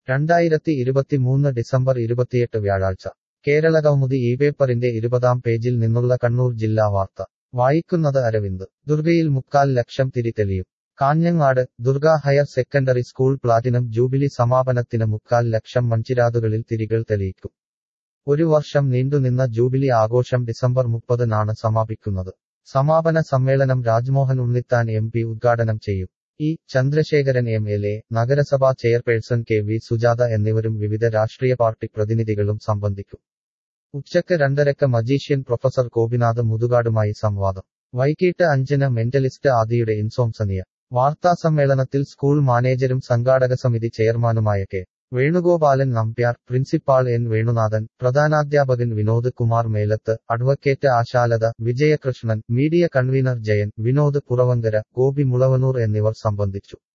രണ്ടായിരത്തി ഇരുപത്തിമൂന്ന് ഡിസംബർ ഇരുപത്തിയെട്ട് വ്യാഴാഴ്ച കേരളകൗമുദി ഈ പേപ്പറിന്റെ ഇരുപതാം പേജിൽ നിന്നുള്ള കണ്ണൂർ ജില്ലാ വാർത്ത വായിക്കുന്നത് അരവിന്ദ് ദുർഗയിൽ മുക്കാൽ ലക്ഷം തിരി തെളിയും Kanhangad Durga higher secondary school platinum jubilee സമാപനത്തിന് മുക്കാൽ ലക്ഷം മൺചിരാതുകളിൽ തിരികൾ തെളിയിക്കും ഒരു വർഷം നീണ്ടുനിന്ന ജൂബിലി ആഘോഷം ഡിസംബർ മുപ്പതിനാണ് സമാപിക്കുന്നത് സമാപന സമ്മേളനം രാജ്മോഹൻ ഉണ്ണിത്താൻ എം പി ഉദ്ഘാടനം ചെയ്യും E Chandrasekharan M L A നഗരസഭാ ചെയർപേഴ്സൺ കെ വി സുജാത എന്നിവരും വിവിധ രാഷ്ട്രീയ പാർട്ടി പ്രതിനിധികളും സംബന്ധിക്കും ഉച്ചക്ക് രണ്ടരക്ക് മജീഷ്യൻ പ്രൊഫസർ ഗോപിനാഥ് മുതുകാടുമായി സംവാദം വൈകിട്ട് അഞ്ചിന് മെന്റലിസ്റ്റ് ആദിയുടെ ഇൻസോംസനിയ വാർത്താസമ്മേളനത്തിൽ സ്കൂൾ മാനേജരും സംഘാടക സമിതി ചെയർമാനുമായ K Venugopalan Nambiar principal N Venunathan പ്രധാനാധ്യാപകൻ Vinod Kumar Melath advocate Ashalatha Vijayakrishnan media convener Jayan Vinod Puravankara Gopi Mulavanoor എന്നിവർ സംബന്ധിച്ചു